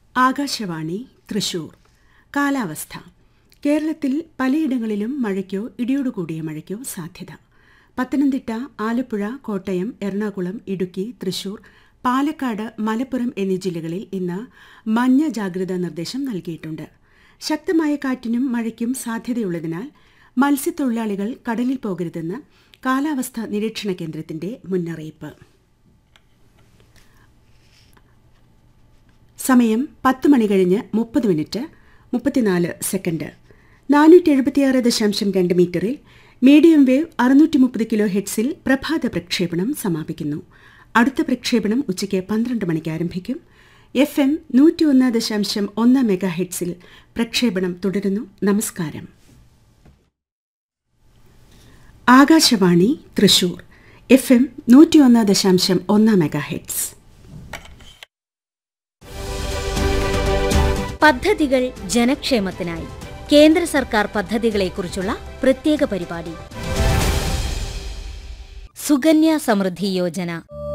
ആകാശവാണി തൃശൂർ കാലാവസ്ഥ കേരളത്തിൽ പലയിടങ്ങളിലും മഴയ്ക്കോ ഇടിയോടുകൂടിയ മഴയ്ക്കോ സാധ്യത പത്തനംതിട്ട ആലപ്പുഴ കോട്ടയം എറണാകുളം ഇടുക്കി തൃശൂർ പാലക്കാട് മലപ്പുറം എന്നീ ജില്ലകളിൽ ഇന്ന് മഞ്ഞ ജാഗ്രതാ നിർദ്ദേശം നൽകിയിട്ടുണ്ട് ശക്തമായ കാറ്റിനും മഴയ്ക്കും സാധ്യതയുള്ളതിനാൽ മത്സ്യത്തൊഴിലാളികൾ കടലിൽ പോകരുതെന്ന് കാലാവസ്ഥാ നിരീക്ഷണ കേന്ദ്രത്തിന്റെ മുന്നറിയിപ്പ് സമയം പത്ത് മണി കഴിഞ്ഞ് മുപ്പത് മിനിറ്റ് മുപ്പത്തിനാല് സെക്കൻഡ് നാനൂറ്റി എഴുപത്തിയാറ് ദശാംശം രണ്ട് മീറ്ററിൽ മീഡിയം വേവ് അറുന്നൂറ്റി മുപ്പത് കിലോ ഹെഡ്സിൽ പ്രഭാത പ്രക്ഷേപണം സമാപിക്കുന്നു അടുത്ത പ്രക്ഷേപണം ഉച്ചയ്ക്ക് പന്ത്രണ്ട് മണിക്ക് ആരംഭിക്കും എഫ് എം നൂറ്റിയൊന്ന് ദശാംശം ഒന്ന് മെഗാ ഹെഡ്സിൽ പ്രക്ഷേപണം തുടരുന്നു നമസ്കാരം ആകാശവാണി തൃശൂർ എഫ് എം നൂറ്റിയൊന്ന് ദശാംശം ഒന്ന് മെഗാ ഹെഡ്സ് പദ്ധതികൾ ജനക്ഷേമത്തിനായി കേന്ദ്ര സർക്കാർ പദ്ധതികളെക്കുറിച്ചുള്ള പ്രത്യേക പരിപാടി സുകന്യ സമൃദ്ധി യോജന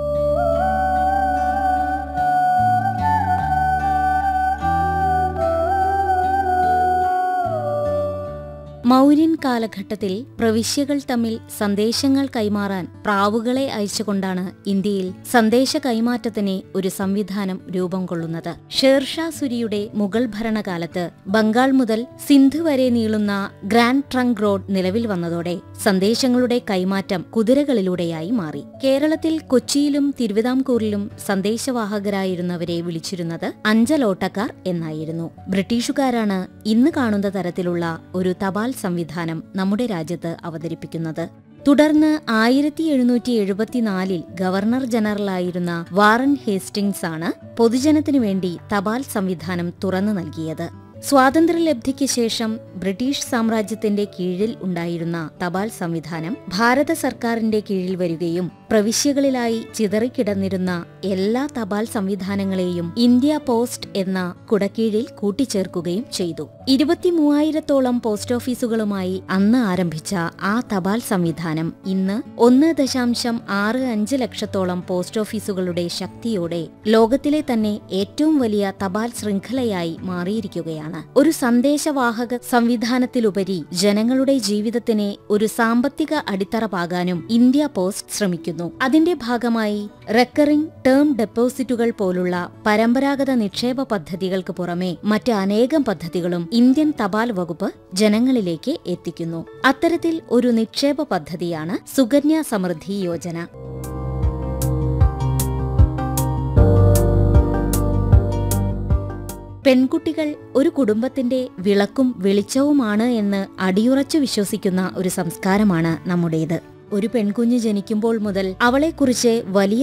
മൗര്യൻ കാലഘട്ടത്തിൽ പ്രവിശ്യകൾ തമ്മിൽ സന്ദേശങ്ങൾ കൈമാറാൻ പ്രാവുകളെ അയച്ചുകൊണ്ടാണ് ഇന്ത്യയിൽ സന്ദേശ കൈമാറ്റത്തിന് ഒരു സംവിധാനം രൂപം കൊള്ളുന്നത് ഷേർഷാ സുരിയുടെ മുഗൾ ഭരണകാലത്ത് ബംഗാൾ മുതൽ സിന്ധ് വരെ നീളുന്ന ഗ്രാൻഡ് ട്രങ്ക് റോഡ് നിലവിൽ വന്നതോടെ സന്ദേശങ്ങളുടെ കൈമാറ്റം കുതിരകളിലൂടെയായി മാറി കേരളത്തിൽ കൊച്ചിയിലും തിരുവിതാംകൂറിലും സന്ദേശവാഹകരായിരുന്നവരെ വിളിച്ചിരുന്നത് അഞ്ചലോട്ടക്കാർ എന്നായിരുന്നു ബ്രിട്ടീഷുകാരാണ് ഇന്ന് കാണുന്ന തരത്തിലുള്ള ഒരു തപാൽ സംവിധാനം നമ്മുടെ രാജ്യത്ത് അവതരിപ്പിക്കുന്നത് തുടർന്ന് ആയിരത്തി എഴുന്നൂറ്റി എഴുപത്തിനാലിൽ ഗവർണർ ജനറലായിരുന്ന വാറൻ ഹേസ്റ്റിംഗ്സ് ആണ് പൊതുജനത്തിനു വേണ്ടി തപാൽ സംവിധാനം തുറന്നു നൽകിയത് സ്വാതന്ത്ര്യലബ്ധിക്ക് ശേഷം ബ്രിട്ടീഷ് സാമ്രാജ്യത്തിന്റെ കീഴിൽ ഉണ്ടായിരുന്ന തപാൽ സംവിധാനം ഭാരത സർക്കാരിന്റെ കീഴിൽ വരികയും പ്രവിശ്യകളിലായി ചിതറിക്കിടന്നിരുന്ന എല്ലാ തപാൽ സംവിധാനങ്ങളെയും ഇന്ത്യ പോസ്റ്റ് എന്ന കുടക്കീഴിൽ കൂട്ടിച്ചേർക്കുകയും ചെയ്തു ഇരുപത്തിമൂവായിരത്തോളം പോസ്റ്റ് ഓഫീസുകളുമായി അന്ന് ആരംഭിച്ച ആ തപാൽ സംവിധാനം ഇന്ന് ഒന്ന് ദശാംശം ആറ് അഞ്ച് ലക്ഷത്തോളം പോസ്റ്റ് ഓഫീസുകളുടെ ശക്തിയോടെ ലോകത്തിലെ തന്നെ ഏറ്റവും വലിയ തപാൽ ശൃംഖലയായി മാറിയിരിക്കുകയാണ് ഒരു സന്ദേശവാഹക സംവിധാനത്തിലുപരി ജനങ്ങളുടെ ജീവിതത്തിന് ഒരു സാമ്പത്തിക അടിത്തറ പാകാനും ഇന്ത്യ പോസ്റ്റ് ശ്രമിക്കുന്നു അതിന്റെ ഭാഗമായി റെക്കറിംഗ് ടേം ഡെപ്പോസിറ്റുകൾ പോലുള്ള പരമ്പരാഗത നിക്ഷേപ പദ്ധതികൾക്ക് പുറമെ മറ്റ് അനേകം പദ്ധതികളും ഇന്ത്യൻ തപാൽ വകുപ്പ് ജനങ്ങളിലേക്ക് എത്തിക്കുന്നു അത്തരത്തിൽ ഒരു നിക്ഷേപ പദ്ധതിയാണ് സുകന്യ സമൃദ്ധി യോജന പെൺകുട്ടികൾ ഒരു കുടുംബത്തിന്റെ വിളക്കും വെളിച്ചവുമാണ് എന്ന് അടിയുറച്ചു വിശ്വസിക്കുന്ന ഒരു സംസ്കാരമാണ് നമ്മുടേത് ഒരു പെൺകുഞ്ഞ് ജനിക്കുമ്പോൾ മുതൽ അവളെക്കുറിച്ച് വലിയ